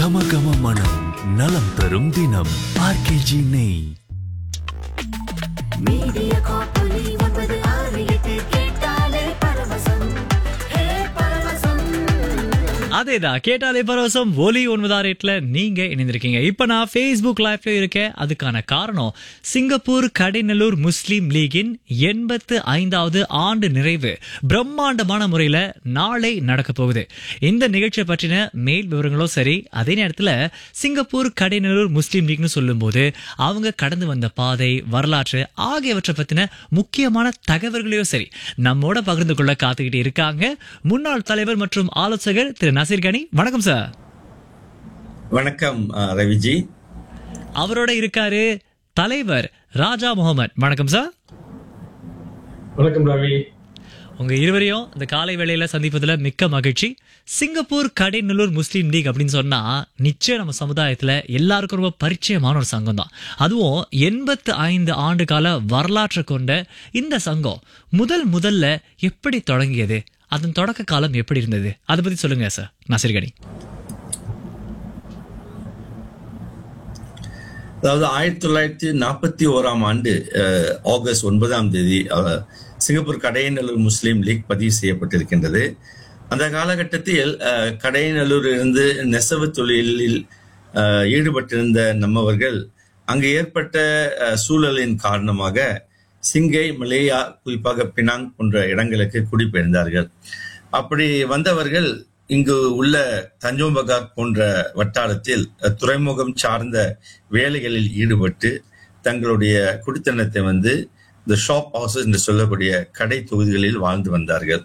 கம கம மனம் நலம் தரும் தினம் ஆர்கேஜி நெய் மீடியா காப்பொலி ஒன்பது ஆறு எட்டு கேட்டாலே பரவசம் ஹே பரவசம் அதேதான் கேட்டாலே பரவசம் ஒலி ஒன்பதாம் ரேட்ல நீங்க இணைந்திருக்கீங்க இப்ப நான் ஃபேஸ்புக் லைவ்ல இருக்கேன் அதுக்கான காரணம் சிங்கப்பூர் கடைநல்லூர் முஸ்லீம் லீகின் எண்பத்து ஐந்தாவது ஆண்டு நிறைவு பிரம்மாண்டமான முறையில நாளை நடக்க போகுது இந்த நிகழ்ச்சியை பற்றின மேல் விவரங்களும் சரி அதே நேரத்துல சிங்கப்பூர் கடைநல்லூர் முஸ்லீம் லீக்னு சொல்லும்போது அவங்க கடந்து வந்த பாதை வரலாற்று ஆகியவற்றை பத்தின முக்கியமான தகவல்களையும் சரி நம்மோட பகிர்ந்து கொள்ள காத்துக்கிட்டு இருக்காங்க முன்னாள் தலைவர் மற்றும் ஆலோசகர் திரு நசீர் கனி வணக்கம் சார் வணக்கம் அஹ், ரவிஜி அவரோட இருக்காரு தலைவர் ராஜா முகமது வணக்கம் சார் வணக்கம் ரவி உங்க இருவரையும் இந்த காலை வேளையில சந்திப்பதுல மிக்க மகிழ்ச்சி சிங்கப்பூர் கடைநல்லூர் முஸ்லீம் லீக் அப்படின்னு சொன்னா நிச்சயம் நம்ம சமுதாயத்துல எல்லாருக்கும் ரொம்ப பரிச்சயமான ஒரு சங்கம் தான் அதுவும் எண்பத்து ஐந்து ஆண்டு கால வரலாற்று கொண்ட இந்த சங்கம் முதல் முதல்ல எப்படி தொடங்கியது அதன் தொடக்க காலம் எப்படி இருந்தது அதை பத்தி சொல்லுங்க சார் நசீர் கனி அதாவது ஆயிரத்தி தொள்ளாயிரத்தி நாற்பத்தி ஓராம் ஆண்டு அஹ், ஆகஸ்ட் ஒன்பதாம் தேதி அஹ், சிங்கப்பூர் கடையநல்லூர் முஸ்லீம் லீக் பதிவு செய்யப்பட்டிருக்கின்றது அந்த காலகட்டத்தில் அஹ், கடையநல்லூர் இருந்து நெசவு தொழிலில் அஹ், ஈடுபட்டிருந்த நம்மவர்கள் அங்கு ஏற்பட்ட அஹ், சூழலின் காரணமாக சிங்கை மலேயா குறிப்பாக பினாங் போன்ற இடங்களுக்கு குடிபெயர்ந்தார்கள் அப்படி வந்தவர்கள் இங்கு உள்ள தஞ்சோம்பகார் போன்ற வட்டாரத்தில் அஹ், துறைமுகம் சார்ந்த வேலைகளில் ஈடுபட்டு தங்களுடைய குடித்தனத்தை வந்து இந்த ஷாப் ஹவுசஸ் என்று சொல்லக்கூடிய கடை தொகுதிகளில் வாழ்ந்து வந்தார்கள்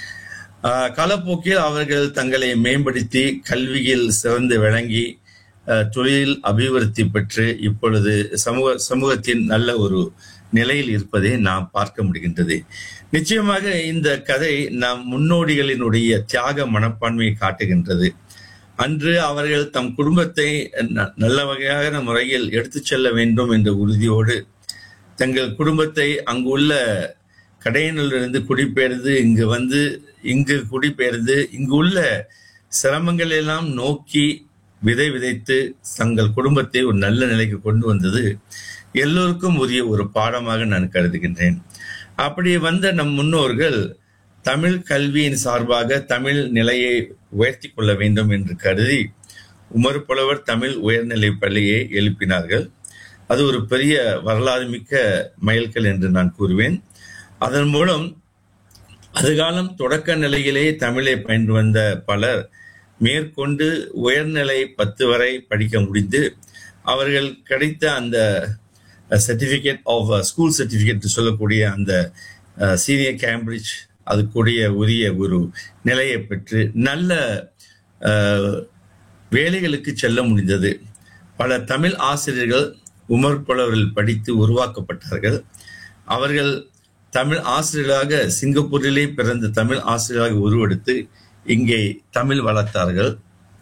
ஆஹ் காலப்போக்கில் அவர்கள் தங்களை மேம்படுத்தி கல்வியில் சிறந்து விளங்கி ஆஹ் தொழில் அபிவிருத்தி பெற்று இப்பொழுது சமூக சமூகத்தின் நல்ல ஒரு நிலையில் இருப்பதை நாம் பார்க்க முடிகின்றது நிச்சயமாக இந்த கதை நம் முன்னோடிகளினுடைய தியாக மனப்பான்மையை காட்டுகின்றது அன்று அவர்கள் தம் குடும்பத்தை ந- நல்ல வகையான முறையில் எடுத்துச் செல்ல வேண்டும் என்ற உறுதியோடு தங்கள் குடும்பத்தை அங்குள்ள கடையினிலிருந்து குடிபெயர்ந்து இங்கு வந்து இங்கு குடிபெயர்ந்து இங்கு உள்ள சிரமங்கள் எல்லாம் நோக்கி விதை விதைத்து தங்கள் குடும்பத்தை ஒரு நல்ல நிலைக்கு கொண்டு வந்தது எல்லோருக்கும் உரிய ஒரு பாடமாக நான் கருதுகின்றேன் அப்படி வந்த நம் முன்னோர்கள் தமிழ் கல்வியின் சார்பாக தமிழ் நிலையை உயர்த்தி கொள்ள வேண்டும் என்று கருதி உமர் புலவர் தமிழ் உயர்நிலை பள்ளியை எழுப்பினார்கள் அது ஒரு பெரிய வரலாறு மிக்க மைல்கல் என்று நான் கூறுவேன் அதன் மூலம் அதுகாலம் தொடக்க நிலையிலே தமிழை பயின்று வந்த பலர் மேற்கொண்டு உயர்நிலை பத்து வரை படிக்க முடிந்து அவர்கள் கிடைத்த அந்த சர்டிஃபிகேட் ஆஃப் ஸ்கூல் சர்டிஃபிகேட் சொல்லக்கூடிய அந்த சீனியர் கேம்பிரிட்ஜ் அதுக்குரிய உரிய ஒரு நிலையை பெற்று நல்ல அஹ், வேலைகளுக்கு செல்ல முடிந்தது பல தமிழ் ஆசிரியர்கள் உமர் புலவரில் படித்து உருவாக்கப்பட்டார்கள் அவர்கள் தமிழ் ஆசிரியர்களாக சிங்கப்பூரிலே பிறந்த தமிழ் ஆசிரியர்களாக உருவெடுத்து இங்கே தமிழ் வளர்த்தார்கள்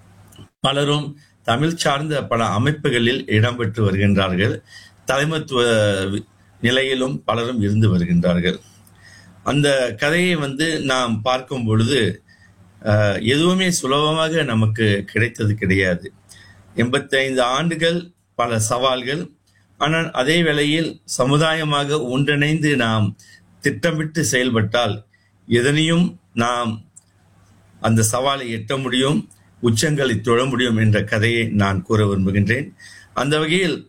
பலரும் தமிழ் சார்ந்த பல அமைப்புகளில் இடம்பெற்று வருகின்றார்கள் தலைமத்துவ நிலையிலும் பலரும் இருந்து வருகின்றார்கள் அந்த கதையை வந்து நாம் பார்க்கும் பொழுது அஹ், எதுவுமே சுலபமாக நமக்கு கிடைத்தது கிடையாது எண்பத்தைந்து ஆண்டுகள் பல சவால்கள் ஆனால் அதே வேளையில் சமுதாயமாக ஒன்றிணைந்து நாம் திட்டமிட்டு செயல்பட்டால் எதனையும் நாம் அந்த சவாலை எட்ட முடியும் உச்சங்களை தொழ முடியும் என்ற கதையை நான் கூற விரும்புகின்றேன் அந்த வகையில்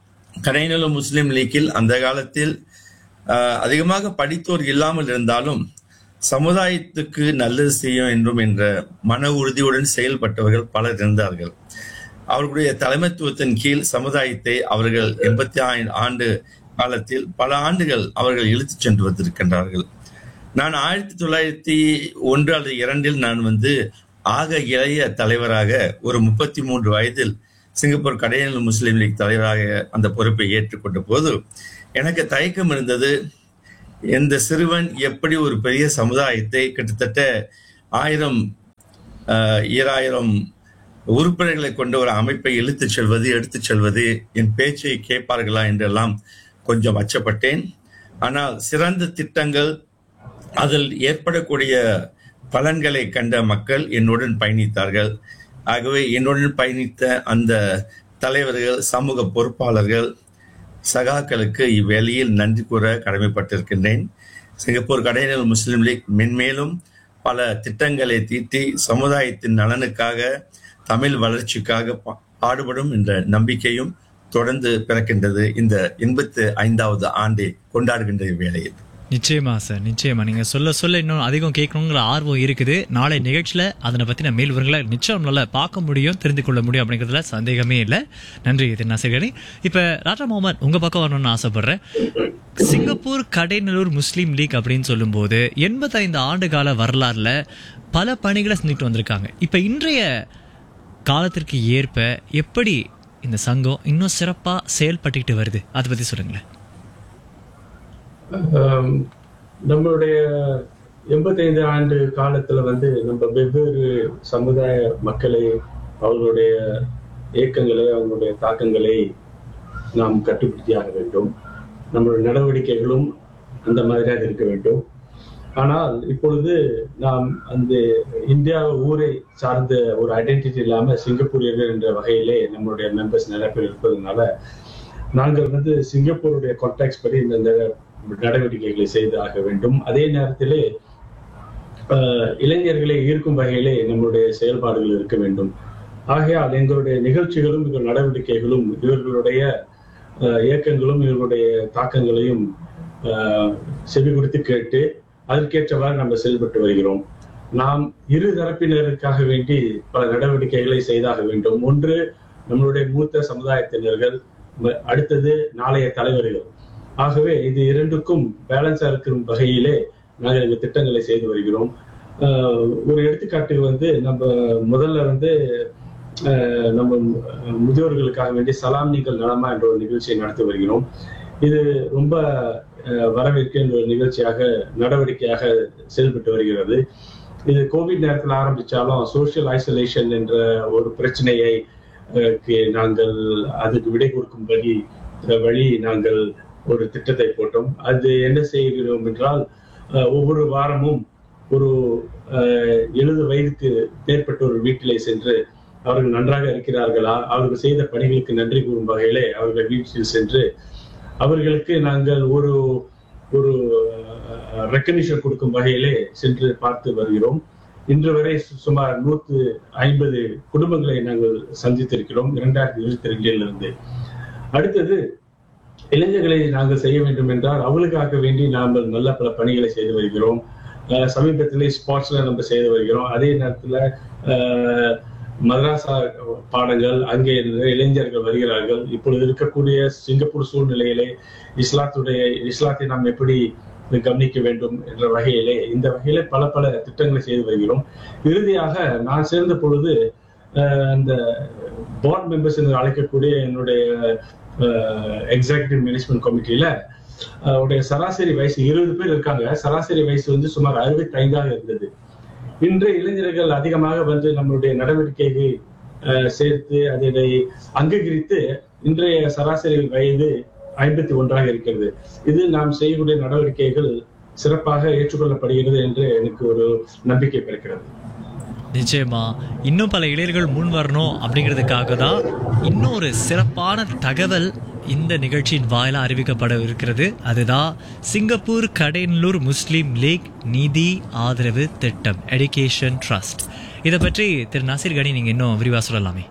கடைநல முஸ்லிம் லீக்கில் அந்த காலத்தில் ஆஹ், அதிகமாக படித்தோர் இல்லாமல் இருந்தாலும் சமுதாயத்துக்கு நல்லது செய்யும் என்றும் என்ற மன உறுதியுடன் செயல்பட்டவர்கள் பலர் இருந்தார்கள் அவர்களுடைய தலைமைத்துவத்தின் கீழ் சமுதாயத்தை அவர்கள் எண்பத்தி ஆண்டு காலத்தில் பல ஆண்டுகள் அவர்கள் இழுத்துச் சென்று வந்திருக்கின்றார்கள் நான் ஆயிரத்தி தொள்ளாயிரத்தி ஒன்று அல்லது இரண்டில் நான் வந்து ஆக இளைய தலைவராக ஒரு முப்பத்தி மூன்று வயதில் சிங்கப்பூர் கடையல் முஸ்லீம் லீக் தலைவராக அந்த பொறுப்பை ஏற்றுக்கொண்ட போது எனக்கு தயக்கம் இருந்தது இந்த சிறுவன் எப்படி ஒரு பெரிய சமுதாயத்தை கிட்டத்தட்ட ஆயிரம் ஆஹ், ஈராயிரம் உறுப்பினர்களை கொண்ட ஒரு அமைப்பை இழுத்துச் செல்வது எடுத்துச் செல்வது என் பேச்சை கேட்பார்களா என்றெல்லாம் கொஞ்சம் அச்சப்பட்டேன் ஆனால் சிறந்த திட்டங்கள் அதில் ஏற்படக்கூடிய பலன்களை கண்ட மக்கள் என்னுடன் பயணித்தார்கள் ஆகவே என்னுடன் பயணித்த அந்த தலைவர்கள் சமூக பொறுப்பாளர்கள் சகாக்களுக்கு இவ்வேளையில் நன்றி கூற கடமைப்பட்டிருக்கின்றேன் சிங்கப்பூர் கடையினர் முஸ்லிம் லீக் மென்மேலும் பல திட்டங்களை தீட்டி சமுதாயத்தின் நலனுக்காக தமிழ் வளர்ச்சிக்காக பா- பாடுபடும் என்ற நம்பிக்கையும் தொடர்ந்து பிறக்கின்றது இந்த எண்பத்து ஐந்தாவது ஆண்டை கொண்டாடுகின்ற இவ்வேளையில் நிச்சயமா சார் நிச்சயமா நீங்க சொல்ல சொல்ல இன்னும் அதிகம் கேட்கணுங்கிற ஆர்வம் இருக்குது நாளை நிகழ்ச்சியில அதனை பத்தின மேல் விவரங்களை நிச்சயம் நல்லா பார்க்க முடியும் தெரிந்து கொள்ள முடியும் அப்படிங்கிறதுல சந்தேகமே இல்லை நன்றி இது நசகனி இப்ப ராஜா முகமது உங்க பக்கம் வரணும்னு ஆசைப்படுறேன் சிங்கப்பூர் கடைநல்லூர் முஸ்லீம் லீக் அப்படின்னு சொல்லும்போது எண்பத்தைந்து ஆண்டு கால வரலாறுல பல பணிகளை செஞ்சுட்டு வந்திருக்காங்க இப்ப இன்றைய காலத்திற்கு ஏற்ப எப்படி இந்த சங்கம் இன்னும் சிறப்பா செயல்பட்டுக்கிட்டு வருது அதை பத்தி சொல்லுங்களேன் ஆம், நம்மளுடைய எண்பத்தைந்து ஆண்டு காலத்துல வந்து நம்ம வெவ்வேறு சமுதாய மக்களை அவர்களுடைய இயக்கங்களை அவங்களுடைய தாக்கங்களை நாம் கட்டுப்படுத்தியாக வேண்டும் நம்மளுடைய நடவடிக்கைகளும் அந்த மாதிரியாக இருக்க வேண்டும் ஆனால் இப்பொழுது நாம் அந்த இந்தியா ஊரை சார்ந்த ஒரு ஐடென்டிட்டி இல்லாம சிங்கப்பூரியர்கள் என்ற வகையிலே நம்மளுடைய மெம்பர்ஸ் நிறைய பேர் இருப்பதனால நாங்கள் வந்து சிங்கப்பூருடைய கான்டாக்ட்ஸ் படி இந்த இந்த நடவடிக்கைகளை செய்து ஆக வேண்டும் அதே நேரத்திலே ஆஹ், இளைஞர்களை ஈர்க்கும் வகையிலே நம்மளுடைய செயல்பாடுகள் இருக்க வேண்டும் ஆகையால் எங்களுடைய நிகழ்ச்சிகளும் எங்கள் நடவடிக்கைகளும் இவர்களுடைய ஆஹ், இயக்கங்களும் இவர்களுடைய தாக்கங்களையும் ஆஹ், செவி கொடுத்து கேட்டு அதற்கேற்றவாறு நம்ம செயல்பட்டு வருகிறோம் நாம் இரு தரப்பினருக்காக வேண்டி பல நடவடிக்கைகளை செய்தாக வேண்டும் ஒன்று நம்மளுடைய மூத்த சமுதாயத்தினர்கள் ம- அடுத்தது நாளைய தலைவர்கள் ஆகவே இது இரண்டுக்கும் பேலன்ஸா இருக்கும் வகையிலே நாங்கள் இந்த திட்டங்களை செய்து வருகிறோம் ஆஹ் ஒரு எடுத்துக்காட்டு வந்து நம்ம முதல்ல வந்து ஆஹ் நம்ம முதியோர்களுக்காக வேண்டி சலாம் நீங்கள் நலமா என்ற ஒரு நிகழ்ச்சியை நடத்தி வருகிறோம் இது ரொம்ப ஆஹ் வரவேற்கின்ற ஒரு நிகழ்ச்சியாக நடவடிக்கையாக செயல்பட்டு வருகிறது இது கோவிட் நேரத்தில் ஆரம்பிச்சாலும் சோஷியல் ஐசோலேஷன் என்ற ஒரு பிரச்சனையை ஆஹ் க்கு நாங்கள் அதுக்கு விடை கொடுக்கும்படி அஹ் வழி நாங்கள் ஒரு திட்டத்தை போட்டோம் அது என்ன செய்கிறோம் என்றால் ஆஹ் ஒவ்வொரு வாரமும் ஒரு ஆஹ் எழுபது வயதுக்கு மேற்பட்ட ஒரு வீட்டிலே சென்று அவர்கள் நன்றாக இருக்கிறார்களா அவர்கள் செய்த பணிகளுக்கு நன்றி கூறும் வகையிலே அவர்கள் வீட்டில் சென்று அவர்களுக்கு நாங்கள் ஒரு ஒரு ரெக்கக்னிஷன் கொடுக்கும் வகையிலே சென்று பார்த்து வருகிறோம் இன்று வரை சு- சுமார் நூத்து ஐம்பது குடும்பங்களை நாங்கள் சந்தித்திருக்கிறோம் இரண்டாயிரத்தி இருபத்தி ரெண்டில் இருந்து அடுத்தது இளைஞர்களை நாங்கள் செய்ய வேண்டும் என்றால் அவளுக்காக வேண்டி நாங்கள் நல்ல பல பணிகளை செய்து வருகிறோம் அஹ் சமீபத்திலே ஸ்போர்ட்ஸ்ல நம்ம செய்து வருகிறோம் அதே நேரத்துல அஹ், மதராசா பாடங்கள் அங்கே இருந்து இளைஞர்கள் வருகிறார்கள் இப்பொழுது இருக்கக்கூடிய சிங்கப்பூர் சூழ்நிலையிலே இஸ்லாத்துடைய இஸ்லாத்தை நாம் எப்படி கவனிக்க வேண்டும் என்ற வகையிலே இந்த வகையிலே பல பல திட்டங்களை செய்து வருகிறோம் இறுதியாக நான் சேர்ந்த பொழுது அஹ், அந்த போர்ட் மெம்பர்ஸ் என்று அழைக்கக்கூடிய என்னுடைய எக்ஸிகூட்டிவ் மேனேஜ்மெண்ட் கமிட்டியில உடைய சராசரி வயசு இருபது பேர் இருக்காங்க சராசரி வயசு வந்து சுமார் அறுபத்தி ஐந்தாக இருந்தது இன்று இளைஞர்கள் அதிகமாக வந்து நம்மளுடைய நடவடிக்கைகளை அஹ், சேர்த்து அதனை அங்கீகரித்து இன்றைய சராசரி வயது ஐம்பத்தி ஒன்றாக இருக்கிறது இது நாம் செய்யக்கூடிய நடவடிக்கைகள் சிறப்பாக ஏற்றுக்கொள்ளப்படுகிறது என்று எனக்கு ஒரு நம்பிக்கை பிறக்கிறது நிச்சயமா இன்னும் பல இளைஞர்கள் முன் வரணும் அப்படிங்கிறதுக்காக தான் இன்னொரு சிறப்பான தகவல் இந்த நிகழ்ச்சியின் வாயிலா அறிவிக்கப்பட இருக்கிறது அதுதான் சிங்கப்பூர் கடையனூர் முஸ்லீம் லீக் நிதி ஆதரவு திட்டம் எடுகேஷன் ட்ரஸ்ட் இதை பற்றி திரு நாசிர் கனி நீங்க இன்னும் விரிவா சொல்லலாமே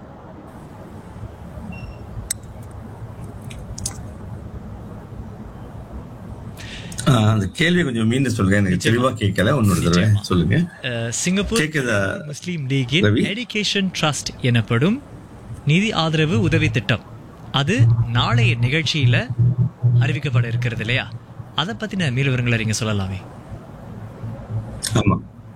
ஆஹ் அந்த கேள்வி கொஞ்சம் மீண்டும் சொல்லுங்க எனக்கு தெளிவா கேட்கல உன்னோட தடவை நிச்சயமா. சொல்லுங்க அஹ், சிங்கப்பூர் கேக்குதா முஸ்லீம் லீகின் ரவி? எடுகேஷன் ட்ரஸ்ட் எனப்படும் நிதி ஆதரவு உதவி திட்டம் அது நாளைய நிகழ்ச்சியில அறிவிக்கப்பட இருக்கிறது இல்லையா அதை பத்தின மேல் விவரங்களை நீங்க சொல்லலாமே ஆமா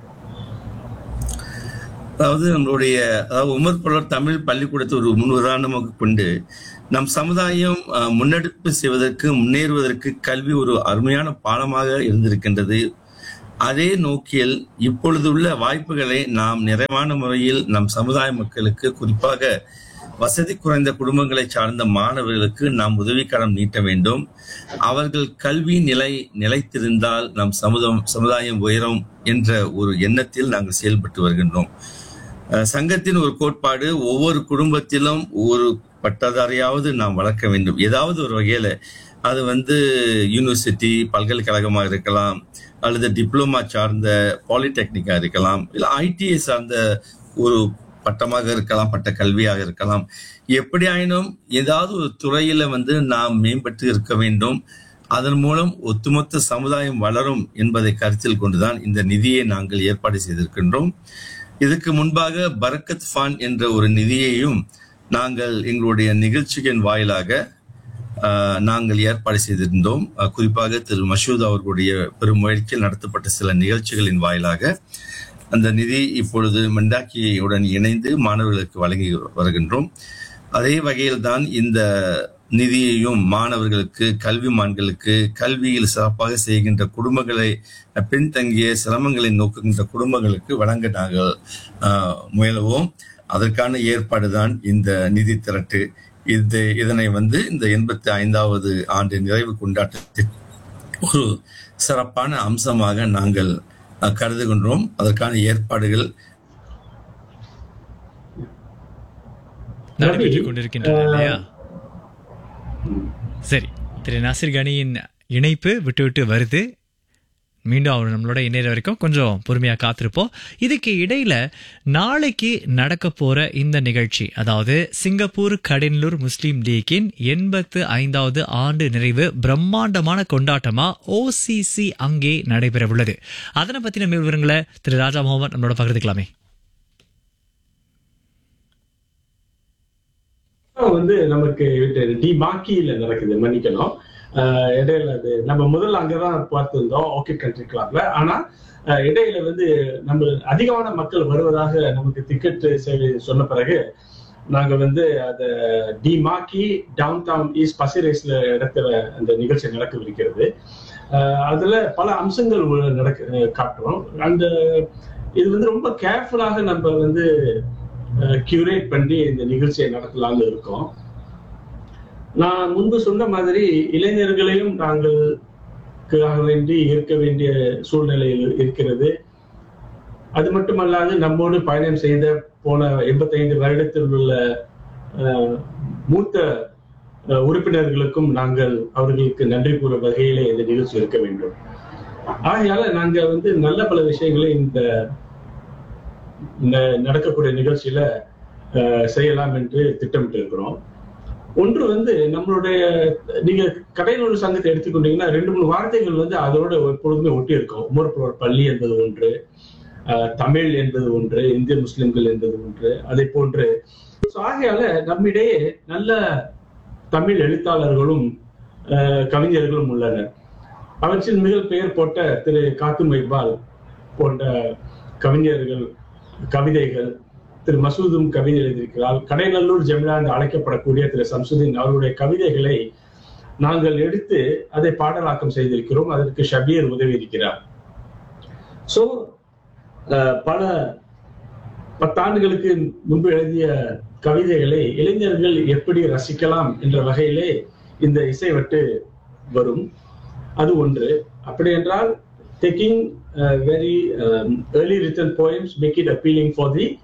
அதாவது நம்மளுடைய அதாவது உமர் புலர் தமிழ் பள்ளிக்கூடத்தை ஒரு முன் உதாரணமாக கொண்டு நம் சமுதாயம் அஹ், முன்னெடுப்பு செய்வதற்கு முன்னேறுவதற்கு கல்வி ஒரு அருமையான பாலமாக இருந்திருக்கின்றது அதே நோக்கில் இப்பொழுதுள்ள வாய்ப்புகளை நாம் நிறைவான முறையில் நம் சமுதாய மக்களுக்கு குறிப்பாக வசதி குறைந்த குடும்பங்களை சார்ந்த மாணவர்களுக்கு நாம் உதவிக்கரம் நீட்ட வேண்டும் அவர்கள் கல்வி நிலை நிலைத்திருந்தால் நம் சமுதாயம் சமுதாயம் உயரும் என்ற ஒரு எண்ணத்தில் நாங்கள் செயல்பட்டு வருகின்றோம் அஹ், சங்கத்தின் ஒரு கோட்பாடு ஒவ்வொரு குடும்பத்திலும் ஒரு பட்டதாரியாவது நாம் வளர்க்க வேண்டும் ஏதாவது ஒரு வகையில அது வந்து யூனிவர்சிட்டி பல்கலைக்கழகமாக இருக்கலாம் அல்லது டிப்ளமா சார்ந்த பாலிடெக்னிக்கா இருக்கலாம் இல்ல ஐடிஐ சார்ந்த ஒரு பட்டமாக இருக்கலாம் பட்ட கல்வியாக இருக்கலாம் எப்படி ஆயினும் ஏதாவது ஒரு துறையில வந்து நாம் மேம்பட்டு இருக்க வேண்டும் அதன் மூலம் ஒட்டுமொத்த சமுதாயம் வளரும் என்பதை கருத்தில் கொண்டுதான் இந்த நிதியை நாங்கள் ஏற்பாடு செய்திருக்கின்றோம் இதுக்கு முன்பாக பரக்கத் ஃபான் என்ற ஒரு நிதியையும் நாங்கள் எங்களுடைய நிகழ்ச்சிகளின் வாயிலாக ஆஹ், நாங்கள் ஏற்பாடு செய்திருந்தோம் அஹ், குறிப்பாக திரு மசூத் அவர்களுடைய பெருமுயற்சியில் நடத்தப்பட்ட சில நிகழ்ச்சிகளின் வாயிலாக அந்த நிதி இப்பொழுது மண்டாக்கியுடன் இணைந்து மாணவர்களுக்கு வழங்கி வருகின்றோம் அதே வகையில் தான் இந்த நிதியையும் மாணவர்களுக்கு கல்விமான்களுக்கு கல்வியில் சிறப்பாக செய்கின்ற குடும்பங்களை அஹ், பின்தங்கிய சிரமங்களை நோக்குகின்ற குடும்பங்களுக்கு வழங்க நாங்கள் ஆஹ், முயலுவோம் அதற்கான ஏற்பாடு தான் இந்த நிதி திரட்டு இது இதனை வந்து இந்த எண்பத்தி ஐந்தாவது ஆண்டு நிறைவு கொண்டாட்டத்தில் ஒரு சிறப்பான அம்சமாக நாங்கள் அஹ், கருதுகின்றோம் அதற்கான ஏற்பாடுகள் நடைபெற்றுக் கொண்டிருக்கின்றன இல்லையா சரி திரு நாசிர் கனியின் இணைப்பு விட்டு விட்டு வருது மீண்டும் அவர் நம்மளோட இணைய வரைக்கும் கொஞ்சம் பொறுமையா காத்திருப்போம் இதுக்கு இடையில நாளைக்கு நடக்க போற இந்த நிகழ்ச்சி அதாவது சிங்கப்பூர் கடலூர் முஸ்லீம் லீக்கின் எண்பத்து ஐந்தாவது ஆண்டு நிறைவு பிரம்மாண்டமான கொண்டாட்டமா ஓசிசி அங்கே நடைபெற உள்ளது அதனை பத்தின மேல் விவரங்களை திரு ராஜா முகமது நம்மளோட பகிர்ந்துக்கலாமே வந்து நமக்கு டி மாக்கியில நடக்குது மன்னிக்கணும் ஆஹ் இடையில அது நம்ம முதல்ல அங்கதான் பார்த்திருந்தோம் ஓகே கண்ட்ரி கிளப்ல ஆனா ஆஹ் இடையில வந்து நம்ம அதிகமான மக்கள் வருவதாக நமக்கு டிக்கெட் சேவை சொன்ன பிறகு நாங்க வந்து அத D'Marquee Downtown East பசிரேஸ்ல இடத்துல அந்த நிகழ்ச்சி நடக்கவிருக்கிறது ஆஹ் அதுல பல அம்சங்கள் உள்ள- நடக்க காட்டுறோம் அந்த இது வந்து ரொம்ப கேர்ஃபுல்லாக நம்ம வந்து கியூரேட் பண்ணி இந்த நிகழ்ச்சியை நடத்தலாம்னு இருக்கோம் நான் முன்பு சொன்ன மாதிரி இளைஞர்களையும் நாங்கள் க்காக வேண்டி இருக்க வேண்டிய சூழ்நிலையில் இருக்கிறது அது மட்டுமல்லாது நம்மோடு பயணம் செய்த போன எண்பத்தைந்து வருடத்தில் உள்ள அஹ், மூத்த அஹ், உறுப்பினர்களுக்கும் நாங்கள் அவர்களுக்கு நன்றி கூற வகையிலே இந்த நிகழ்ச்சி இருக்க வேண்டும் ஆகையால நாங்க வந்து நல்ல பல விஷயங்களை இந்த இந்த நடக்கக்கூடிய நிகழ்ச்சியில அஹ், செய்யலாம் என்று திட்டமிட்டு இருக்கிறோம் ஒன்று வந்து நம்மளுடைய நீங்க கடைநூல் சங்கத்தை எடுத்துக்கொண்டீங்கன்னா ரெண்டு மூணு வார்த்தைகள் வந்து அதோட எப்பொழுதுமே ஒட்டி இருக்கும் உமர்புரோர் பள்ளி என்பது ஒன்று அஹ், தமிழ் என்பது ஒன்று இந்திய முஸ்லிம்கள் என்பது ஒன்று அதை போன்று So, ஆகையால நம்மிடையே நல்ல தமிழ் எழுத்தாளர்களும் அஹ், கவிஞர்களும் உள்ளனர் அவற்றில் மிக பெயர் போட்ட திரு காத்தும் இக்பால் போன்ற கவிஞர்கள் கவிதைகள் திரு மசூதும் கவிதை எழுதியிருக்கிறார் கடைநல்லூர் ஜெமிலா என்று அழைக்கப்படக்கூடிய திரு சம்சுதீன் அவருடைய கவிதைகளை நாங்கள் எடுத்து அதை பாடலாக்கம் செய்திருக்கிறோம் அதற்கு ஷபீர் உதவி இருக்கிறார் சோ பல பத்தாண்டுகளுக்கு முன்பு எழுதிய கவிதைகளை இளைஞர்கள் எப்படி ரசிக்கலாம் என்ற வகையிலே இந்த இசை வட்டு வரும் அது ஒன்று அப்படி என்றால் taking very early written poems make it appealing for the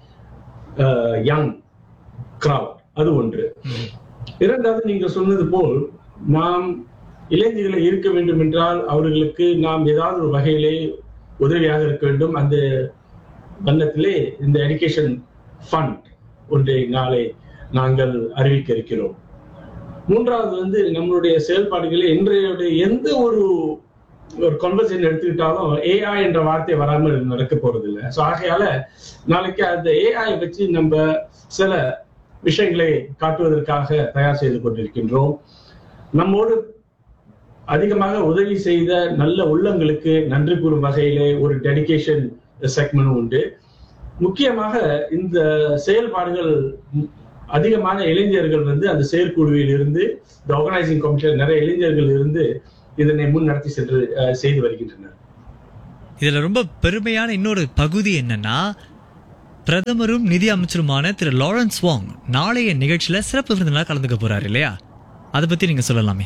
young crowd அது ஒன்று இரண்டாவது நீங்க சொன்னது போல் நாம் இளைஞர்களை இருக்க வேண்டும் என்றால் அவர்களுக்கு நாம் ஏதாவது ஒரு வகையிலே உதவியாக இருக்க வேண்டும் அந்த வண்ணத்திலே இந்த எடுகேஷன் ஃபண்ட் ஒன்றை நாளை நாங்கள் அறிவிக்க இருக்கிறோம் மூன்றாவது வந்து நம்மளுடைய செயல்பாடுகளை இன்றைய எந்த ஒரு ஒரு கான்வர்சேஷன் எடுத்துக்கிட்டாலும் ஏஐ என்ற வார்த்தை வராமல் நடக்க போறது இல்லை ஸோ ஆகையால நாளைக்கு அந்த ஏஐ வச்சு நம்ம சில விஷயங்களை காட்டுவதற்காக தயார் செய்து கொண்டிருக்கின்றோம் நம்மோடு அதிகமாக உதவி செய்த நல்ல உள்ளங்களுக்கு நன்றி கூறும் வகையிலே ஒரு டெடிகேஷன் செக்மெண்ட் உண்டு முக்கியமாக இந்த செயல்பாடுகள் அதிகமான இளைஞர்கள் வந்து அந்த செயற்குழுவில் இருந்து இந்த ஆர்கனைசிங் கமிட்டியில் நிறைய இளைஞர்கள் இருந்து இதனை முன் நடத்தி சென்று அஹ், செய்து வருகின்றனர் இதுல ரொம்ப பெருமையான இன்னொரு பகுதி என்னன்னா பிரதமரும் நிதி அமைச்சருமான திரு லாரன்ஸ் வாங் நாளைய நிகழ்ச்சியில சிறப்பு விருந்தினரா கலந்துக்க போறாரு இல்லையா அதை பத்தி நீங்க சொல்லலாமே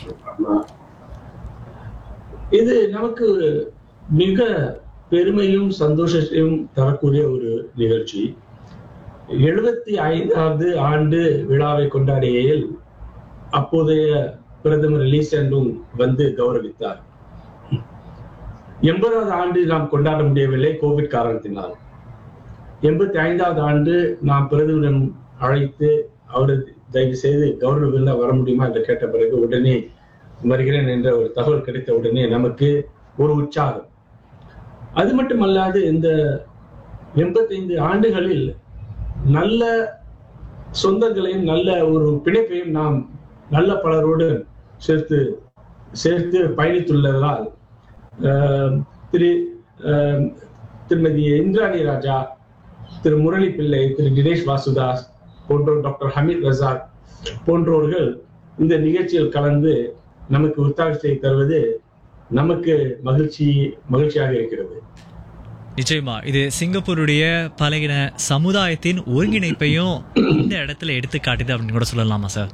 இது நமக்கு மிக பெருமையும் சந்தோஷத்தையும் தரக்கூடிய ஒரு நிகழ்ச்சி எழுபத்தி ஐந்தாவது ஆண்டு விழாவை கொண்டாடியில் அப்போதைய பிரதமர் லீ சென்டும் வந்து கௌரவித்தார் எண்பதாவது ஆண்டு நாம் கொண்டாட முடியவில்லை கோவிட் காரணத்தினால் எண்பத்தி ஐந்தாவது ஆண்டு நாம் பிரதமரிடம் அழைத்து அவரை தயவு செய்து கௌரவ விருந்தா வர முடியுமா என்று கேட்ட பிறகு உடனே வருகிறேன் என்ற ஒரு தகவல் கிடைத்த உடனே நமக்கு ஒரு உற்சாகம் அது மட்டுமல்லாது இந்த எண்பத்தைந்து ஆண்டுகளில் நல்ல சொந்தங்களையும் நல்ல ஒரு பிணைப்பையும் நாம் நல்ல பலரோடு சேர்த்து சேர்த்து பயணித்துள்ளதால் ஆஹ், திரு ஆஹ், திருமதி இந்திராணி ராஜா திரு முரளி பிள்ளை திரு தினேஷ் வாசுதாஸ் போன்றோர் டாக்டர் ஹமீத் ரசாக் போன்றோர்கள் இந்த நிகழ்ச்சியில் கலந்து நமக்கு உற்சாகத்தை தருவது நமக்கு மகிழ்ச்சி மகிழ்ச்சியாக இருக்கிறது நிச்சயமா இது சிங்கப்பூருடைய பழகின சமுதாயத்தின் ஒருங்கிணைப்பையும் இந்த இடத்துல எடுத்து காட்டுது அப்படின்னு கூட சொல்லலாமா சார்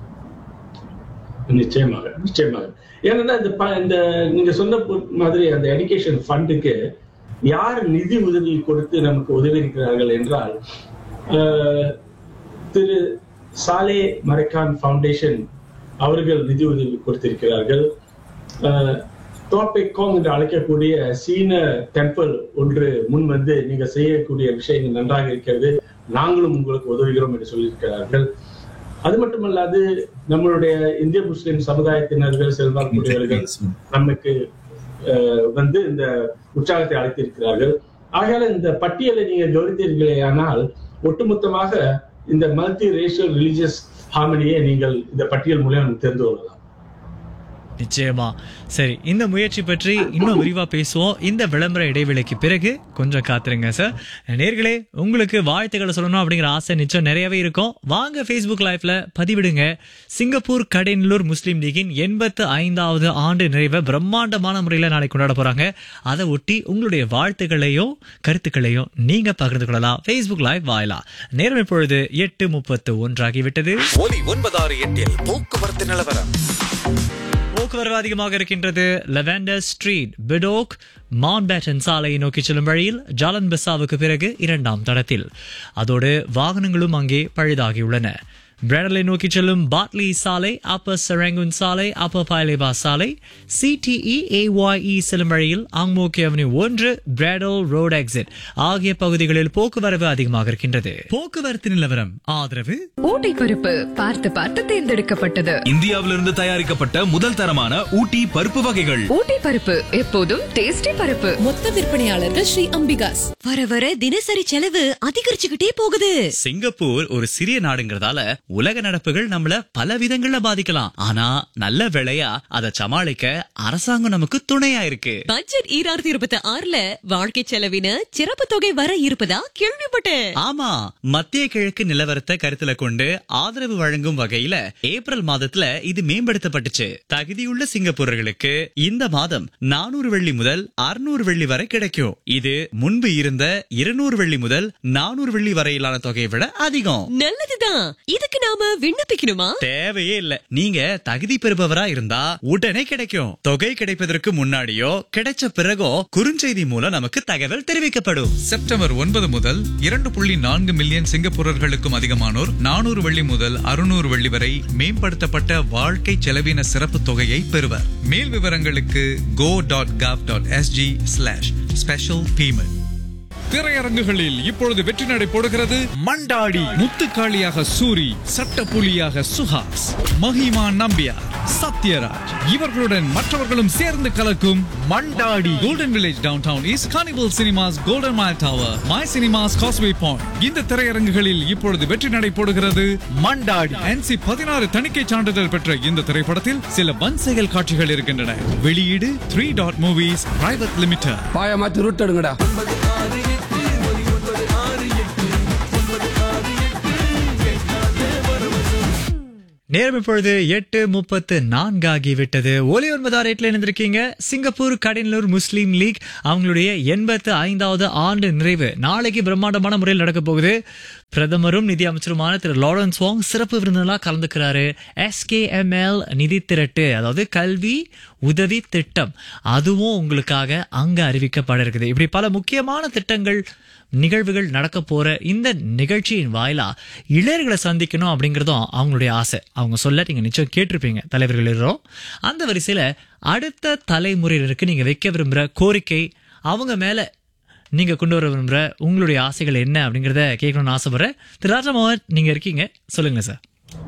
நிச்சயமாக நிச்சயமாக ஏன்னா இந்த ப- இந்த நீங்க சொன்ன போ- மாதிரி அந்த எடுகேஷன் ஃபண்டுக்கு யார் நிதி உதவி கொடுத்து நமக்கு உதவி இருக்கிறார்கள் என்றால் ஆஹ், திரு சாலே மரைக்கான் ஃபவுண்டேஷன் அவர்கள் நிதி உதவி கொடுத்திருக்கிறார்கள் ஆஹ், தோப்பை கோங் என்று அழைக்கக்கூடிய சீன டெம்பிள் ஒன்று முன் வந்து நீங்க செய்யக்கூடிய விஷயங்கள் நன்றாக இருக்கிறது நாங்களும் உங்களுக்கு உதவுகிறோம் என்று சொல்லியிருக்கிறார்கள் அது மட்டுமல்லாது நம்மளுடைய இந்திய முஸ்லிம் சமுதாயத்தினர்கள் செல்வாக்குடையவர்கள் நமக்கு அஹ், வந்து இந்த உற்சாகத்தை அளித்திருக்கிறார்கள் ஆகையால இந்த பட்டியலை நீங்க கவனித்தீர்களே ஆனால் ஒட்டுமொத்தமாக இந்த மல்டி ரேஷியல் ரிலீஜியஸ் ஹார்மனியை நீங்கள் இந்த பட்டியல் மூலம் தெரிந்து கொள்ளலாம் நிச்சயமா சரி இந்த முயற்சி பற்றி இன்னும் விரிவா பேசுவோம் இந்த விளம்பர இடைவேளைக்கு பிறகு கொஞ்சம் காத்துருங்க சார் நேர்களே உங்களுக்கு வாழ்த்துக்களை சொல்லணும் அப்படிங்கிற ஆசை நிச்சயம் நிறையவே இருக்கும் வாங்க ஃபேஸ்புக் லைவ்ல பதிவிடுங்க சிங்கப்பூர் கடைநல்லூர் முஸ்லீம் லீகின் எண்பத்து ஐந்தாவது ஆண்டு நிறைவை பிரம்மாண்டமான முறையில் நாளை கொண்டாட போறாங்க அதை ஒட்டி உங்களுடைய வாழ்த்துக்களையும் கருத்துக்களையும் நீங்க பகிர்ந்து கொள்ளலாம் ஃபேஸ்புக் லைவ் வாயிலா நேரம் இப்பொழுது எட்டு முப்பத்து ஒன்றாகிவிட்டது ஒலி ஒன்பதாறு எட்டில் போக்குவரத்து நிலவரம் போக்குவரவு அதிகமாக இருக்கின்றது லெவண்டர் ஸ்ட்ரீட் பிடோக் மவுண்ட் சாலையை நோக்கி செல்லும் வழியில் ஜாலன் பெசாவுக்கு பிறகு இரண்டாம் தடத்தில் அதோடு வாகனங்களும் அங்கே பழுதாகியுள்ளன பிராடலை நோக்கி செல்லும் பாட்லி சாலை அப்பர் சரங்குன் சாலை அப்பர் பாய்லேபா சாலை சிடிஇ ஏஒய்இ செல்லும் வழியில் ஆங்மோக்கி அவனி ஒன்று பிராடல் ரோட் எக்ஸிட் ஆகிய பகுதிகளில் போக்குவரவு அதிகமாக இருக்கின்றது போக்குவரத்து நிலவரம் ஆதரவு ஊட்டி பருப்பு பார்த்து பார்த்து தேர்ந்தெடுக்கப்பட்டது இந்தியாவிலிருந்து தயாரிக்கப்பட்ட முதல் தரமான ஊட்டி பருப்பு வகைகள் ஊட்டி பருப்பு எப்போதும் டேஸ்டி பருப்பு மொத்த விற்பனையாளர்கள் ஸ்ரீ அம்பிகாஸ் வர வர தினசரி செலவு அதிகரிச்சுக்கிட்டே போகுது சிங்கப்பூர் ஒரு சிறிய நாடுங்கிறதால உலக நடப்புகள் நம்மள பல விதங்கள்ல பாதிக்கலாம் ஆனா நல்ல வேளையா அதை சமாளிக்க அரசாங்கம் நமக்கு துணையா இருக்கு பட்ஜெட் ஈராயிரத்தி இருபத்தி ஆறுல வாழ்க்கை செலவின சிறப்பு தொகை வர இருப்பதா கேள்விப்பட்டேன் ஆமா மத்திய கிழக்கு நிலவரத்தை கருத்துல கொண்டு ஆதரவு வழங்கும் வகையில ஏப்ரல் மாதத்துல இது மேம்படுத்தப்பட்டுச்சு தகுதியுள்ள சிங்கப்பூரர்களுக்கு இந்த மாதம் நானூறு வெள்ளி முதல் அறுநூறு வெள்ளி வரை கிடைக்கும் இது முன்பு இருந்த இருநூறு வெள்ளி முதல் நானூறு வெள்ளி வரையிலான தொகையை விட அதிகம் நல்லதுதான் இதுக்கு நாம விண்ணப்பிக்கணுமா தேவையே இல்ல நீங்க தகுதி பெறுபவரா இருந்தா உடனே கிடைக்கும் தொகை கிடைப்பதற்கு முன்னாடியோ கிடைச்ச பிறகோ குறுஞ்செய்தி மூலம் நமக்கு தகவல் தெரிவிக்கப்படும் செப்டம்பர் ஒன்பது முதல் இரண்டு புள்ளி நான்கு மில்லியன் சிங்கப்பூரர்களுக்கும் அதிகமானோர் நானூறு வெள்ளி முதல் அறுநூறு வெள்ளி வரை மேம்படுத்தப்பட்ட வாழ்க்கை செலவின சிறப்பு தொகையை பெறுவர் மேல் விவரங்களுக்கு go dot gov dot SG slash special payment திரையரங்குகளில் இப்பொழுது வெற்றி நடை போடுகிறது மண்டாடி முத்துக்காளியாக சூரி சட்டப்புலியாக சுஹாஸ் மஹிமா நம்பியார் சத்யராஜ் இவர்களுடன் மற்றவர்களும் சேர்ந்து கலக்கும் Mandaadi Golden Village Downtown East Carnival Cinemas Golden Mile Tower My Cinemas Causeway Point இந்த திரையரங்குகளில் இப்பொழுது வெற்றி நடை போடுகிறது மண்டாடி என்சி பதினாறு தணிக்கை சான்றிதழ் பெற்ற இந்த திரைப்படத்தில் சில வன் செயல் காட்சிகள் இருக்கின்றன வெளியீடு Three Dot Movies Private Limited பாய மாத்தி ரூட் எடுங்கடா நேரம் இப்பொழுது எட்டு முப்பத்து நான்கு ஆகிவிட்டது ஒலி ஒன்பதாம் ரேட்ல இருந்திருக்கீங்க சிங்கப்பூர் கடலூர் முஸ்லீம் லீக் அவங்களுடைய எண்பத்து ஐந்தாவது ஆண்டு நிறைவு நாளைக்கு பிரம்மாண்டமான முறையில் நடக்க போகுது பிரதமரும் நிதி அமைச்சருமான திரு லாரன்ஸ் வாங் சிறப்பு விருந்தினராக கலந்துக்கிறாரு எஸ்கேஎம்எல் நிதி திரட்டு அதாவது கல்வி உதவி திட்டம் அதுவும் உங்களுக்காக அங்க அறிவிக்கப்பட இருக்குது இப்படி பல முக்கியமான திட்டங்கள் நிகழ்வுகள் நடக்க போற இந்த நிகழ்ச்சியின் வாயிலா இளையர்களை சந்திக்கணும் அப்படிங்கறதும் அவங்களுடைய ஆசை அவங்க சொல்ல நீங்க நிச்சயம் கேட்டிருப்பீங்க தலைவர்கள் இருக்கிறோம் அந்த வரிசையில அடுத்த தலைமுறையினருக்கு நீங்க வைக்க விரும்புற கோரிக்கை அவங்க மேல நீங்க கொண்டு வர விரும்புற உங்களுடைய ஆசைகள் என்ன அப்படிங்கறத கேட்கணும்னு ஆசைப்படுறேன் திரு ராஜமோகன் நீங்க இருக்கீங்க சொல்லுங்க சார்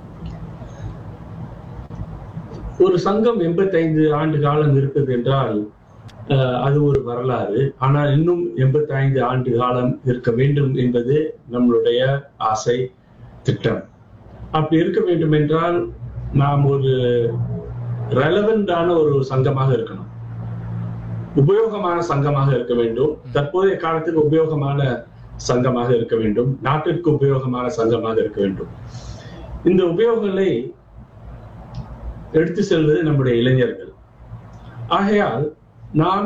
ஒரு சங்கம் எண்பத்தைந்து ஆண்டு காலம் இருக்குது என்றால் அஹ், அது ஒரு வரலாறு ஆனால் இன்னும் எண்பத்தைந்து ஆண்டு காலம் இருக்க வேண்டும் என்பது நம்மளுடைய ஆசை திட்டம் அப்படி இருக்க வேண்டும் என்றால் நாம் ஒரு ரெலவெண்டான ஒரு சங்கமாக இருக்கணும் உபயோகமான சங்கமாக இருக்க வேண்டும் தற்போதைய காலத்துக்கு உபயோகமான சங்கமாக இருக்க வேண்டும் நாட்டிற்கு உபயோகமான சங்கமாக இருக்க வேண்டும் இந்த உபயோகங்களை எடுத்து செல்வது நம்முடைய இளைஞர்கள் ஆகையால் நாம்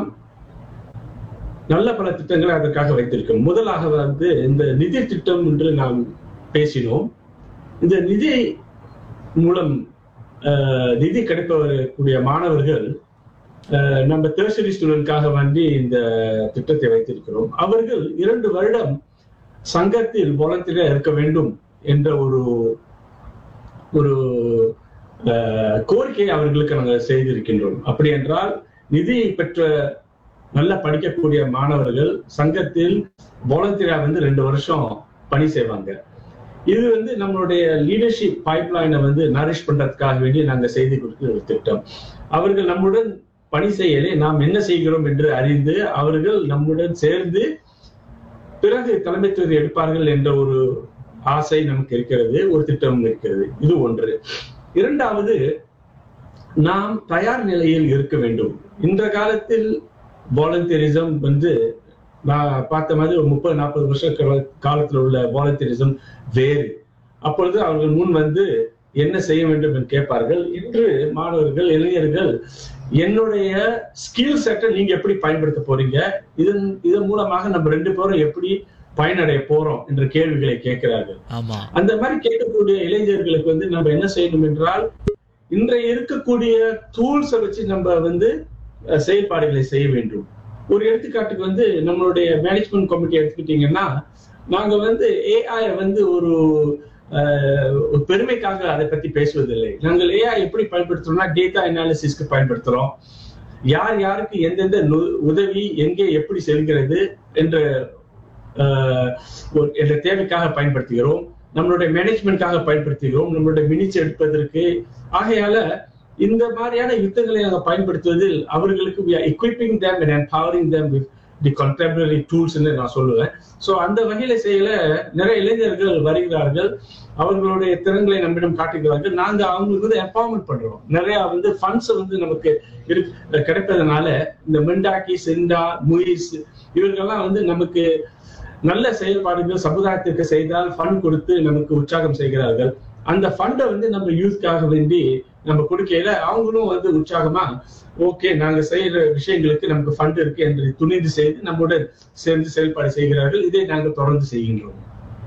நல்ல பல திட்டங்களை அதற்காக வைத்திருக்கோம் முதலாக வந்து இந்த நிதி திட்டம் என்று நாம் பேசினோம் இந்த நிதி மூலம் அஹ், நிதி கிடைப்பக்கூடிய மாணவர்கள் அஹ், நம்ம தேர்சரி ஸ்டூடெண்ட்காக வேண்டி இந்த திட்டத்தை வைத்திருக்கிறோம் அவர்கள் இரண்டு வருடம் சங்கத்தில் வாலண்டியரா இருக்க வேண்டும் என்ற ஒரு ஒரு அஹ், கோரிக்கையை அவர்களுக்கு நாங்கள் செய்திருக்கின்றோம் அப்படி என்றால் நிதி பெற்ற நல்ல படிக்கக்கூடிய மாணவர்கள் சங்கத்தில் வாலண்டியரா வந்து ரெண்டு வருஷம் பணி செய்வாங்க இது வந்து நம்மளுடைய லீடர்ஷிப் பைப்லைனை வந்து நரிஷ் பண்றதுக்காக வேண்டி நாங்க செய்து கொடுக்கிற ஒரு திட்டம் அவர்கள் நம்முடன் பணி செய்யலே நாம் என்ன செய்கிறோம் என்று அறிந்து அவர்கள் நம்முடன் சேர்ந்து பிறகு தலைமைத்துவத்தை எடுப்பார்கள் என்ற ஒரு ஆசை நமக்கு இருக்கிறது ஒரு திட்டம் இருக்கிறது இது ஒன்று இரண்டாவது நாம் தயார் நிலையில் இருக்க வேண்டும் இந்த காலத்தில் வாலண்டியரிசம் வந்து நான் பார்த்த மாதிரி ஒரு முப்பது நாற்பது வருஷ கால- காலத்துல உள்ள வாலண்டியரிசம் வேறு அப்பொழுது அவர்கள் முன் வந்து என்ன செய்ய வேண்டும் என்று கேட்பார்கள் இன்று மாணவர்கள் இளைஞர்கள் என்னுடைய ஸ்கில் செட்டை நீங்க எப்படி பயன்படுத்த போறீங்க இதன் இதன் மூலமாக நம்ம ரெண்டு பேரும் எப்படி பயனடைய போறோம் என்ற கேள்விகளை கேட்கிறார்கள் ஆமா அந்த மாதிரி கேட்கக்கூடிய இளைஞர்களுக்கு வந்து நம்ம என்ன செய்யணும் என்றால் இன்றைய இருக்கக்கூடிய டூல்ஸை வச்சு நம்ம வந்து அஹ், செயல்பாடுகளை செய்ய வேண்டும் ஒரு எடுத்துக்காட்டுக்கு வந்து நம்மளுடைய மேனேஜ்மெண்ட் கமிட்டி எடுத்துக்கிட்டீங்கன்னா நாங்க வந்து ஏஐ வந்து ஒரு அஹ், ஒரு பெருமைக்காக அதை பத்தி பேசுவதில்லை நாங்கள் ஏஐ எப்படி பயன்படுத்துறோம்னா டேட்டா அனாலிசிஸ்க்கு பயன்படுத்துறோம் யார் யாருக்கு எந்தெந்த நு- உதவி எங்கே எப்படி செல்கிறது என்ற ஆஹ் ஒரு என்ற தேவைக்காக பயன்படுத்துகிறோம் நம்மளுடைய மேனேஜ்மெண்ட்காக பயன்படுத்துகிறோம் நம்மளுடைய மினிட்ஸ் எடுப்பதற்கு ஆகையால இந்த மாதிரியான யுத்தங்களை நாங்கள் பயன்படுத்துவதில் அவர்களுக்கு we are equipping them and empowering them with the contemporary tools நான் சொல்லுவேன் சோ அந்த வகையில செய்யல நிறைய இளைஞர்கள் வருகிறார்கள் அவர்களுடைய திறன்களை நம்மிடம் காட்டுகிறார்கள் நாங்க அவங்களுக்கு வந்து எம்பவர்மெண்ட் பண்றோம் நிறைய வந்து ஃபண்ட்ஸ் வந்து நமக்கு இருக்கு கிடைப்பதனால இந்த மெண்டாக்கி செண்டா முயிஸ் இவர்கள்லாம் வந்து நமக்கு நல்ல செயல்பாடுகள் சமுதாயத்திற்கு செய்தால் ஃபண்ட் கொடுத்து நமக்கு உற்சாகம் செய்கிறார்கள் அந்த ஃபண்டை வந்து நம்ம யூத்காக வேண்டி நம்ம கொடுக்கையில அவங்களும் வந்து உற்சாகமா ஓகே நாங்க செய்யற விஷயங்களுக்கு நமக்கு ஃபண்ட் இருக்கு என்று துணிந்து செய்து நம்முடன் சேர்ந்து செயல்பாடு செய்கிறார்கள் இதை நாங்கள் தொடர்ந்து செய்கின்றோம்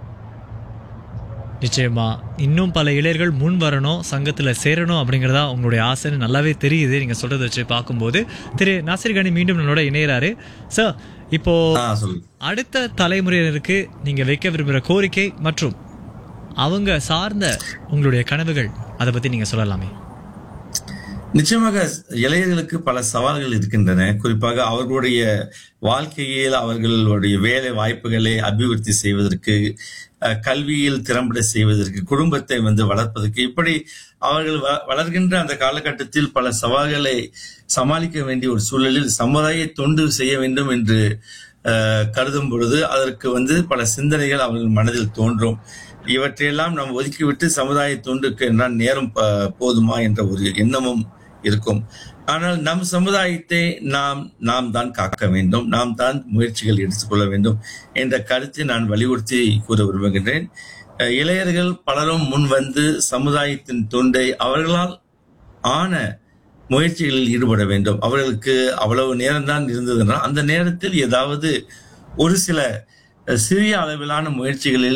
நிச்சயமா இன்னும் பல இளைஞர்கள் முன் வரணும் சங்கத்துல சேரணும் அப்படிங்கறதா உங்களுடைய ஆசைன்னு நல்லாவே தெரியுது நீங்க சொல்றதை வச்சு பார்க்கும்போது திரு நாசிர் கனி மீண்டும் நம்மளோட இணையறாரு சார் இப்போ ஆ சொல்லு அடுத்த தலைமுறையினருக்கு நீங்க வைக்க விரும்புகிற கோரிக்கை மற்றும் அவங்க சார்ந்த உங்களுடைய கனவுகள் அதை பத்தி நீங்க சொல்லலாமே நிச்சயமாக இளைஞர்களுக்கு பல சவால்கள் இருக்கின்றன குறிப்பாக அவர்களுடைய வாழ்க்கையில் அவர்களுடைய வேலை வாய்ப்புகளை அபிவிருத்தி செய்வதற்கு அஹ், கல்வியில் திறம்பட செய்வதற்கு குடும்பத்தை வந்து வளர்ப்பதற்கு இப்படி அவர்கள் வ- வளர்கின்ற அந்த காலகட்டத்தில் பல சவால்களை சமாளிக்க வேண்டிய ஒரு சூழலில் சமுதாய தொண்டு செய்ய வேண்டும் என்று அஹ், கருதும் பொழுது அதற்கு வந்து பல சிந்தனைகள் அவர்கள் மனதில் தோன்றும் இவற்றையெல்லாம் நாம் ஒதுக்கிவிட்டு சமுதாய தொண்டுக்கு என்றால் நேரம் ப- போதுமா என்ற ஒரு எண்ணமும் இருக்கும் ஆனால் நம் சமுதாயத்தை நாம் நாம் தான் காக்க வேண்டும் நாம் தான் முயற்சிகள் எடுத்துக்கொள்ள வேண்டும் என்ற கருத்தை நான் வலியுறுத்தி கூற விரும்புகின்றேன் அஹ் இளையர்கள் பலரும் முன் வந்து சமுதாயத்தின் தொண்டை அவர்களால் ஆன முயற்சிகளில் ஈடுபட வேண்டும் அவர்களுக்கு அவ்வளவு நேரம்தான் இருந்ததுன்னா அந்த நேரத்தில் ஏதாவது ஒரு சில அஹ், சிறிய அளவிலான முயற்சிகளில்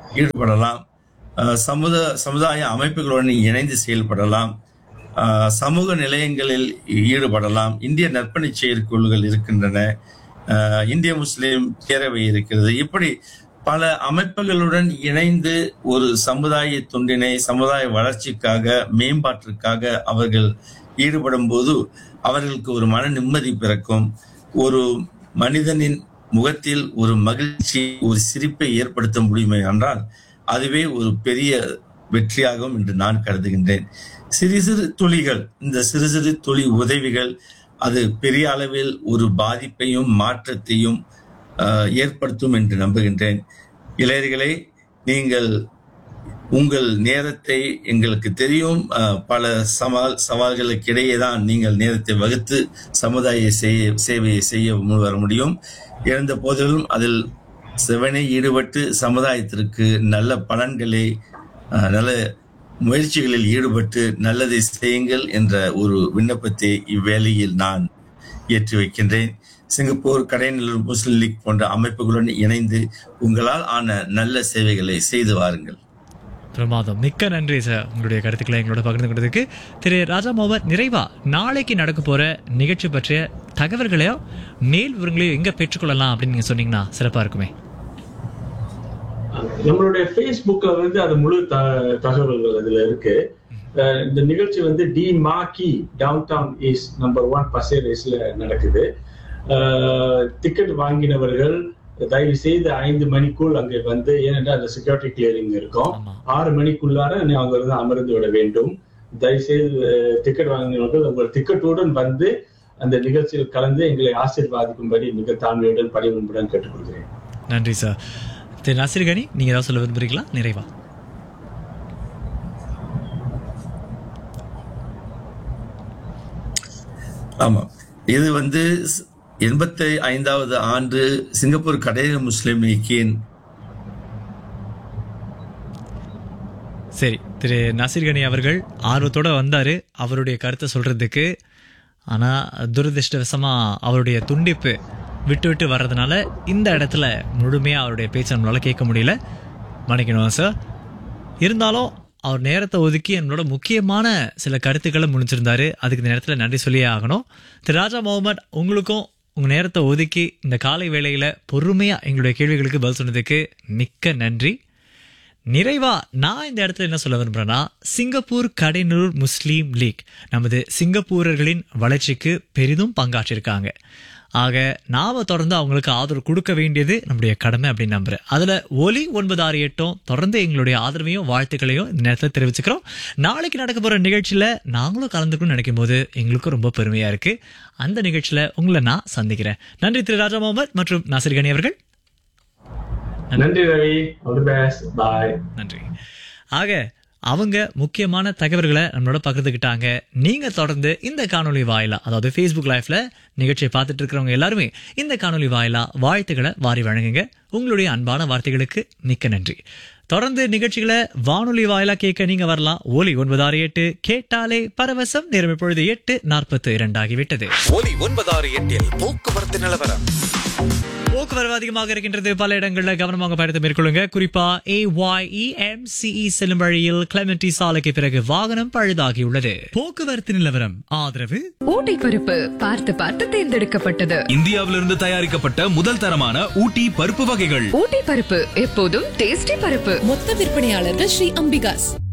ஈடுபடலாம் அஹ், சமுத சமுதாய அமைப்புகளுடன் இணைந்து செயல்படலாம் அஹ், சமூக நிலையங்களில் ஈடுபடலாம் இந்திய நற்பணி செயற்குழுக்கள் இருக்கின்றன அஹ், இந்திய முஸ்லிம் பேரவை இருக்கிறது இப்படி பல அமைப்புகளுடன் இணைந்து ஒரு சமுதாய தொண்டினை சமுதாய வளர்ச்சிக்காக மேம்பாட்டிற்காக அவர்கள் ஈடுபடும் போது அவர்களுக்கு ஒரு மன நிம்மதி பிறக்கும் ஒரு மனிதனின் முகத்தில் ஒரு மகிழ்ச்சி ஒரு சிரிப்பை ஏற்படுத்த முடியுமே என்றால் அதுவே ஒரு பெரிய வெற்றியாகும் என்று நான் கருதுகின்றேன் சிறு சிறு துளிகள் இந்த சிறு சிறு துளி உதவிகள் அது பெரிய அளவில் ஒரு பாதிப்பையும் மாற்றத்தையும் ஆஹ், ஏற்படுத்தும் என்று நம்புகின்றேன் இளையர்களே நீங்கள் உங்கள் நேரத்தை எங்களுக்கு தெரியும் அஹ், பல சவால் சவால்களுக்கு இடையே தான் நீங்கள் நேரத்தை வகுத்து சமுதாய செய்ய சேவையை செய்ய முன்வர முடியும் இருந்த போதிலும் அதில் செவனை ஈடுபட்டு சமுதாயத்திற்கு நல்ல பலன்களை அஹ், நல்ல முயற்சிகளில் ஈடுபட்டு நல்லதை செய்யுங்கள் என்ற ஒரு விண்ணப்பத்தை இவ்வேளையில் நான் ஏற்றி வைக்கின்றேன் சிங்கப்பூர் கடைநிலர் முஸ்லிம் லீக் போன்ற அமைப்புகளுடன் இணைந்து உங்களால் ஆன நல்ல சேவைகளை செய்து வாருங்கள் பிரமாதம் மிக்க நன்றி சார் உங்களுடைய கருத்துக்களை எங்களோட பகிர்ந்து கொண்டதுக்கு திரு ராஜா மோகன் நிறைவா நாளைக்கு நடக்க போற நிகழ்ச்சி பற்றிய தகவல்களையோ மேல் விவரங்களையோ எங்க பெற்றுக்கொள்ளலாம் அப்படின்னு நீங்க சொன்னீங்கன்னா சிறப்பா இருக்குமே நம்மளுடைய Facebookல வந்து அது முழு த- தகவல்கள் அதுல இருக்கு அஹ் இந்த நிகழ்ச்சி வந்து D'Marquee Downtown East number one பசேரேஸ்ல நடக்குது டிக்கெட் வாங்கினவர்கள் தயவு செய்து ஐந்து மணிக்குள் அங்கே வந்து ஏனென்றால் அந்த செக்யூரிட்டி கிளியரிங் இருக்கும் ஆமா. ஆறு மணிக்குள்ளார நீ அவங்க வந்து அமர்ந்து விட வேண்டும் தயவு செய்து டிக்கெட் வாங்கினவர்கள் உங்கள் டிக்கெட்டுடன் வந்து அந்த நிகழ்ச்சியில் கலந்து எங்களை ஆசீர்வாதிக்கும்படி மிக தாழ்மையுடன் பணிவன்புடன் கேட்டுக்கொள்கிறேன் நன்றி சார் திரு நசீர் கனி நீங்க ஏதாவது சொல்ல விரும்புறீங்களா நிறைவா ஆமா இது வந்து எண்பத்தி ஐந்தாவது ஆண்டு சிங்கப்பூர் கடைநிலை முஸ்லிம் லீக்கின் சரி திரு நசீர் கனி அவர்கள் ஆர்வத்தோட வந்தாரு அவருடைய கருத்தை சொல்றதுக்கு ஆனா துரதிருஷ்டவசமா அவருடைய துண்டிப்பு விட்டு விட்டு வர்றதுனால இந்த இடத்துல முழுமையா அவருடைய பேச்சை நம்மளால கேட்க முடியல மன்னிக்கணும் சார் இருந்தாலும் அவர் நேரத்தை ஒதுக்கி என்னோட முக்கியமான சில கருத்துக்களை முடிச்சிருந்தாரு அதுக்கு இந்த நேரத்தில் நன்றி சொல்லியே ஆகணும் திரு ராஜா முகமது உங்களுக்கும் உங்க நேரத்தை ஒதுக்கி இந்த காலை வேளையில பொறுமையா எங்களுடைய கேள்விகளுக்கு பதில் சொன்னதுக்கு மிக்க நன்றி நிறைவா நான் இந்த இடத்துல என்ன சொல்ல விரும்புறேன்னா சிங்கப்பூர் கடைநூர் முஸ்லீம் லீக் நமது சிங்கப்பூரர்களின் வளர்ச்சிக்கு பெரிதும் பங்காற்றிருக்காங்க ஆக நாம தொடர்ந்து அவங்களுக்கு ஆதரவு கொடுக்க வேண்டியது நம்முடைய கடமை அப்படின்னு நம்புறேன் அதுல ஒலி ஒன்பது ஆறு எட்டும் தொடர்ந்து எங்களுடைய ஆதரவையும் வாழ்த்துக்களையும் இந்த நேரத்தில் தெரிவிச்சுக்கிறோம் நாளைக்கு நடக்க போற நிகழ்ச்சியில நாங்களும் கலந்துக்கணும்னு நினைக்கும் போது எங்களுக்கும் ரொம்ப பெருமையா இருக்கு அந்த நிகழ்ச்சியில உங்களை நான் சந்திக்கிறேன் நன்றி திரு ராஜா முகமது மற்றும் நாசிர் கனி அவர்கள் நன்றி Ravi all the best bye நன்றி ஆக அவங்க முக்கியமான தகவல்களை நம்மளோட பகிர்ந்துக்கிட்டாங்க நீங்க தொடர்ந்து இந்த காணொளி வாயிலா அதாவது ஃபேஸ்புக் லைஃப்ல நிகழ்ச்சியை பார்த்துட்டு இருக்கிறவங்க எல்லாருமே இந்த காணொளி வாயிலா வாழ்த்துக்களை வாரி வழங்குங்க உங்களுடைய அன்பான வார்த்தைகளுக்கு மிக்க நன்றி தொடர்ந்து நிகழ்ச்சிகளை வானொலி வாயிலா கேட்க நீங்க வரலாம் ஒலி ஒன்பது ஆறு எட்டு கேட்டாலே பரவசம் நேரம் இப்பொழுது எட்டு நாற்பத்து இரண்டு ஆகிவிட்டது ஒலி ஒன்பதாறு எட்டில் போக்குவரத்து நிலவரம் போக்குவரவு அதிகமாக இருக்கின்றது பல இடங்கள்ல கவனமாக பயணத்தை மேற்கொள்ளுங்க குறிப்பா ஏ ஒய் இ செல்லும் வழியில் கிளமெண்டி சாலைக்கு பிறகு வாகனம் பழுதாகியுள்ளது போக்குவரத்து நிலவரம் ஆதரவு ஊட்டி பருப்பு பார்த்து பார்த்து தேர்ந்தெடுக்கப்பட்டது இந்தியாவிலிருந்து தயாரிக்கப்பட்ட முதல் தரமான ஊட்டி பருப்பு வகைகள் ஊட்டி பருப்பு எப்போதும் டேஸ்டி பருப்பு மொத்த விற்பனையாளர்கள் ஸ்ரீ அம்பிகாஸ்